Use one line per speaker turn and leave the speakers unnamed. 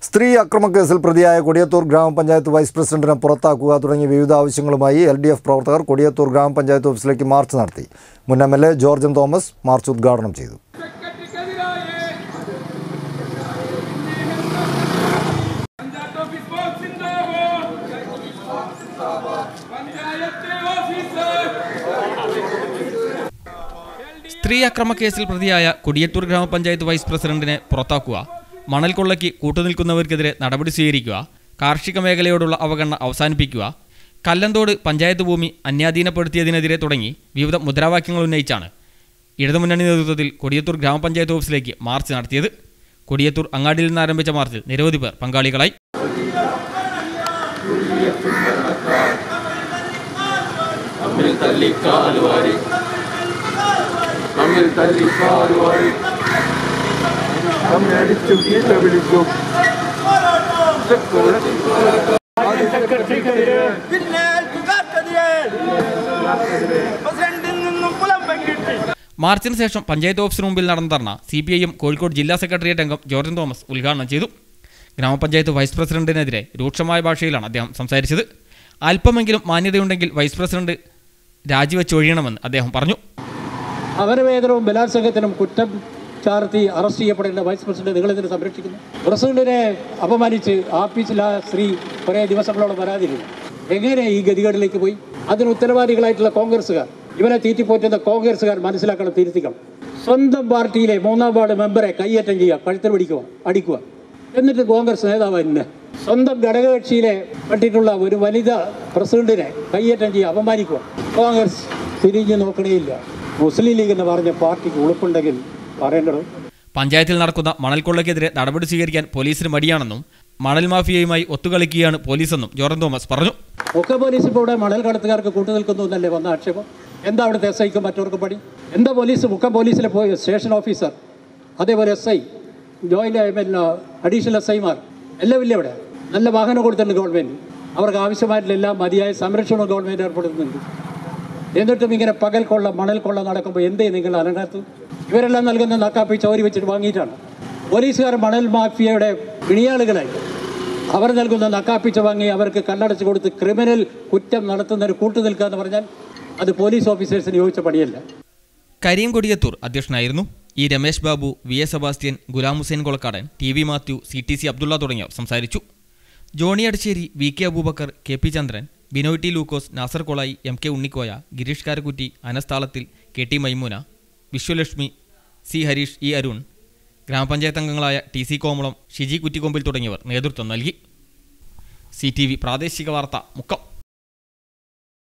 സ്ത്രീ അക്രമക്കേസിൽ പ്രതിയായ കൊടിയത്തൂർ ഗ്രാമപഞ്ചായത്ത് വൈസ് പ്രസിഡന്റിനെ പുറത്താക്കുക തുടങ്ങിയ വിവിധ ആവശ്യങ്ങളുമായി എൽ ഡി എഫ് പ്രവർത്തകർ കൊടിയത്തൂർ ഗ്രാമപഞ്ചായത്ത് ഓഫീസിലേക്ക് മാർച്ച് നടത്തി മുൻ M L A Georgen Thomas march ഉദ്ഘാടനം ചെയ്തു
പഞ്ചായത്ത് ഓഫീസ് ബോക്സ് സിന്ദാബാദ് പഞ്ചായത്ത് ഓഫീസർ
സ്ത്രീ അക്രമ കേസിൽ പ്രതിയായ കൊടിയത്തൂർ ഗ്രാമപഞ്ചായത്ത് വൈസ് പ്രസിഡന്റിനെ പുറത്താക്കുക മണൽ കൊള്ളയ്ക്ക് കൂട്ടുനിൽക്കുന്നവർക്കെതിരെ നടപടി സ്വീകരിക്കുക കാർഷിക മേഖലയോടുള്ള അവഗണന അവസാനിപ്പിക്കുക കല്ലന്തോട് പഞ്ചായത്ത് ഭൂമി അന്യാധീനപ്പെടുത്തിയതിനെതിരെ തുടങ്ങി വിവിധ മുദ്രാവാക്യങ്ങൾ ഉന്നയിച്ചാണ് ഇടതുമുന്നണി നേതൃത്വത്തിൽ കൊടിയത്തൂർ ഗ്രാമപഞ്ചായത്ത് ഓഫീസിലേക്ക് മാർച്ച് നടത്തിയത് കൊടിയത്തൂർ അങ്ങാടിയിൽ നിന്ന് ആരംഭിച്ച മാർച്ചിൽ നിരവധി പേർ പങ്കാളികളായി
തമ്മിൽ തല്ലിക്കാലുവാരി തമ്മിൽ തല്ലിക്കാലുവാരി തമ്മിലടിച്ചു ഗീത വിളിക്കും
മാർച്ചിന് ശേഷം പഞ്ചായത്ത് ഓഫീസിന് മുമ്പിൽ നടന്ന dharna C P I M Kozhikode ജില്ലാ സെക്രട്ടേറിയറ്റ് അംഗം ജോർജൻ തോമസ് ഉദ്ഘാടനം ചെയ്തു ഗ്രാമപഞ്ചായത്ത് വൈസ് പ്രസിഡന്റിനെതിരെ രൂക്ഷമായ ഭാഷയിലാണ് അദ്ദേഹം സംസാരിച്ചത് അല്പമെങ്കിലും മാന്യതയുണ്ടെങ്കിൽ വൈസ് പ്രസിഡന്റ് രാജിവെച്ച് ഒഴിയണമെന്ന് അദ്ദേഹം പറഞ്ഞു
അപരവേതനവും ബലാത്സംഗത്തിനും കുറ്റം ചാർത്തി അറസ്റ്റ് ചെയ്യപ്പെടേണ്ട വൈസ് പ്രസിഡന്റ് നിങ്ങളെന്തിനു സംരക്ഷിക്കുന്നു പ്രസിഡന്റിനെ അപമാനിച്ച് ആഫീസിൽ ആ സ്ത്രീ കുറേ ദിവസങ്ങളോളം വരാതിരുന്നു എങ്ങനെ ഈ ഗതികേടിലേക്ക് പോയി അതിന് ഉത്തരവാദികളായിട്ടുള്ള കോൺഗ്രസ്സുകാർ ഇവരെ തീറ്റിപ്പോറ്റുന്ന കോൺഗ്രസ്സുകാർ മനസ്സിലാക്കണം തിരുത്തിക്കണം സ്വന്തം പാർട്ടിയിലെ മൂന്നാം വാർഡ് മെമ്പറെ കയ്യേറ്റം ചെയ്യുക കഴുത്തിൽ പിടിക്കുക അടിക്കുക എന്നിട്ട് കോൺഗ്രസ് നേതാവ് തന്നെ സ്വന്തം ഘടകകക്ഷിയിലെ പെട്ടിട്ടുള്ള ഒരു വനിത പ്രസിഡന്റിനെ കയ്യേറ്റം ചെയ്യുക അപമാനിക്കുക കോൺഗ്രസ് തിരിഞ്ഞു നോക്കണേയില്ല മുസ്ലിം ലീഗ് എന്ന് പറഞ്ഞ പാർട്ടിക്ക് ഉളുപ്പുണ്ടെങ്കിൽ പറയേണ്ടത്
പഞ്ചായത്തിൽ നടക്കുന്ന മണൽക്കൊള്ളയ്ക്കെതിരെ നടപടി സ്വീകരിക്കാൻ പോലീസിന് മടിയാണെന്നും മണൽ മാഫിയയുമായി ഒത്തുകളിക്കുകയാണ് പോലീസെന്നും ജോർജൻ തോമസ് പറഞ്ഞു
ഒക്കെ പോലീസ് ഇപ്പോൾ ഇവിടെ മണൽ കടത്തുകാർക്ക് കൂട്ടുനിൽക്കുന്നു എന്നല്ലേ വന്ന ആക്ഷേപം എന്താ അവിടുത്തെ എസ് ഐക്കും മറ്റവർക്ക് പണി എന്താ പോലീസ് മുക്ക പോലീസിലെ പോയി സ്റ്റേഷൻ ഓഫീസർ അതേപോലെ എസ് ഐ ജോയിൻ്റ് പിന്നെ അഡീഷണൽ എസ് ഐമാർ എല്ലാം ഇല്ല ഇവിടെ നല്ല വാഹനം കൊടുത്തിട്ടുണ്ട് ഗവൺമെൻറ് അവർക്ക് ആവശ്യമായിട്ടുള്ള എല്ലാ മതിയായ സംരക്ഷണവും ഗവൺമെൻറ് ഏർപ്പെടുത്തുന്നുണ്ട് എന്നിട്ടും ഇങ്ങനെ പകൽ കൊള്ള മണൽ കൊള്ള നടക്കുമ്പോൾ എന്തേ നിങ്ങൾ അനങ്ങാത്തു ഇവരെല്ലാം നൽകുന്ന നക്കാപ്പി ചോരി വെച്ചിട്ട് വാങ്ങിയിട്ടാണ് പോലീസുകാർ മണൽ മാഫിയയുടെ പിണിയാളുകളായി അവർ നൽകുന്ന നക്കാപ്പിച്ച വാങ്ങി അവർക്ക് കണ്ണടച്ച് കൊടുത്ത് ക്രിമിനൽ കുറ്റം നടത്തുന്നതിന് കൂട്ടുനിൽക്കുക എന്ന് പറഞ്ഞാൽ അത് പോലീസ് ഓഫീസേഴ്സിന് യോജിച്ച പണിയല്ല
കരീം കൊടിയത്തൂർ അധ്യക്ഷനായിരുന്നു E Ramesh Babu V A Sebastian Ghulam Hussain Kolakkadan T V Mathew C T C Abdulla തുടങ്ങിയവർ സംസാരിച്ചു Johnny Adassery V K Aboobacker K P Chandran Binoy T Lukose Nasar Kolayi M K Unnikoya Gireesh Karakkutty അനസ്താളത്തിൽ K T Maimoona Vishwalakshmi C Harish E Arun ഗ്രാമപഞ്ചായത്ത് അംഗങ്ങളായ ടി സി കോമളം ഷിജി കുറ്റിക്കൊമ്പിൽ തുടങ്ങിയവർ നേതൃത്വം നൽകി സി ടി വി പ്രാദേശിക വാർത്ത മുക്കം